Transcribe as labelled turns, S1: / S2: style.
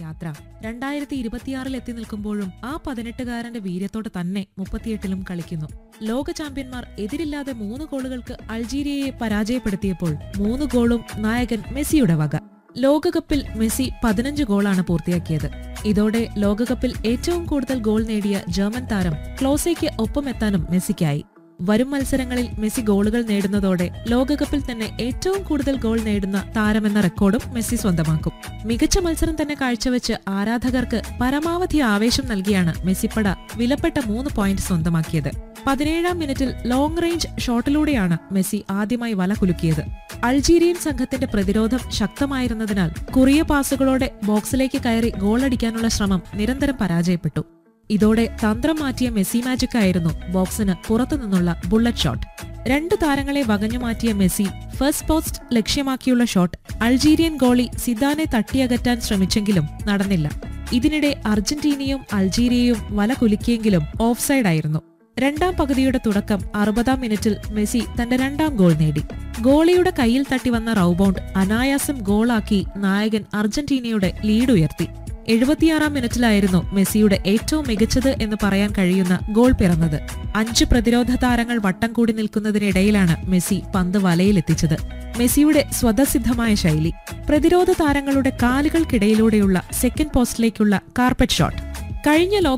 S1: യാത്ര രണ്ടായിരത്തി ഇരുപത്തിയാറിൽ എത്തി നിൽക്കുമ്പോഴും ആ പതിനെട്ടുകാരന്റെ വീര്യത്തോടെ തന്നെ മുപ്പത്തിയെട്ടിലും കളിക്കുന്നു ലോക ചാമ്പ്യന്മാർ എതിരില്ലാതെ മൂന്ന് ഗോളുകൾക്ക് അൾജീരിയയെ പരാജയപ്പെടുത്തിയപ്പോൾ മൂന്ന് ഗോളും നായകൻ മെസ്സിയുടെ വക ലോകകപ്പിൽ മെസ്സി പതിനഞ്ച് ഗോളാണ് പൂർത്തിയാക്കിയത് ഇതോടെ ലോകകപ്പിൽ ഏറ്റവും കൂടുതൽ ഗോൾ നേടിയ ജർമ്മൻ താരം ക്ലോസയ്ക്ക് ഒപ്പമെത്താനും മെസ്സിക്കായി വരും മത്സരങ്ങളിൽ മെസ്സി ഗോളുകൾ നേടുന്നതോടെ ലോകകപ്പിൽ തന്നെ ഏറ്റവും കൂടുതൽ ഗോൾ നേടുന്ന താരമെന്ന റെക്കോർഡും മെസ്സി സ്വന്തമാക്കും മികച്ച മത്സരം തന്നെ കാഴ്ചവെച്ച് ആരാധകർക്ക് പരമാവധി ആവേശം നൽകിയാണ് മെസ്സിപ്പട വിലപ്പെട്ട മൂന്ന് പോയിന്റ് സ്വന്തമാക്കിയത് പതിനേഴാം മിനിറ്റിൽ ലോങ് റേഞ്ച് ഷോട്ടിലൂടെയാണ് മെസ്സി ആദ്യമായി വല കുലുക്കിയത് അൾജീരിയൻ സംഘത്തിന്റെ പ്രതിരോധം ശക്തമായിരുന്നതിനാൽ കുറിയ പാസുകളോടെ ബോക്സിലേക്ക് കയറി ഗോളടിക്കാനുള്ള ശ്രമം നിരന്തരം പരാജയപ്പെട്ടു ഇതോടെ തന്ത്രം മാറ്റിയ മെസ്സി മാജിക് ആയിരുന്നു ബോക്സിന് പുറത്തുനിന്നുള്ള ബുള്ളറ്റ് ഷോട്ട് രണ്ട് താരങ്ങളെ വകഞ്ഞു മാറ്റിയ മെസ്സി ഫസ്റ്റ് പോസ്റ്റ് ലക്ഷ്യമാക്കിയുള്ള ഷോട്ട് അൾജീരിയൻ ഗോളി സിദാനെ തട്ടിയകറ്റാൻ ശ്രമിച്ചെങ്കിലും നടന്നില്ല ഇതിനിടെ അർജന്റീനയും അൾജീരിയയും വല കുലുക്കിയെങ്കിലും ഓഫ്സൈഡായിരുന്നു രണ്ടാം പകുതിയുടെ തുടക്കം അറുപതാം മിനിറ്റിൽ മെസ്സി തന്റെ രണ്ടാം ഗോൾ നേടി ഗോളിയുടെ കയ്യിൽ തട്ടി വന്ന റൗബൗണ്ട് അനായാസം ഗോളാക്കി നായകൻ അർജന്റീനയുടെ ലീഡ് ഉയർത്തി എഴുപത്തിയാറാം മിനിറ്റിലായിരുന്നു മെസ്സിയുടെ ഏറ്റവും മികച്ചത് എന്ന് പറയാൻ കഴിയുന്ന ഗോൾ പിറന്നത് അഞ്ച് പ്രതിരോധ താരങ്ങൾ വട്ടം കൂടി നിൽക്കുന്നതിനിടയിലാണ് മെസ്സി പന്ത് വലയിലെത്തിച്ചത് മെസ്സിയുടെ സ്വതസിദ്ധമായ ശൈലി പ്രതിരോധ താരങ്ങളുടെ കാലുകൾക്കിടയിലൂടെയുള്ള സെക്കൻഡ് പോസ്റ്റിലേക്കുള്ള കാർപ്പറ്റ് ഷോട്ട് കഴിഞ്ഞ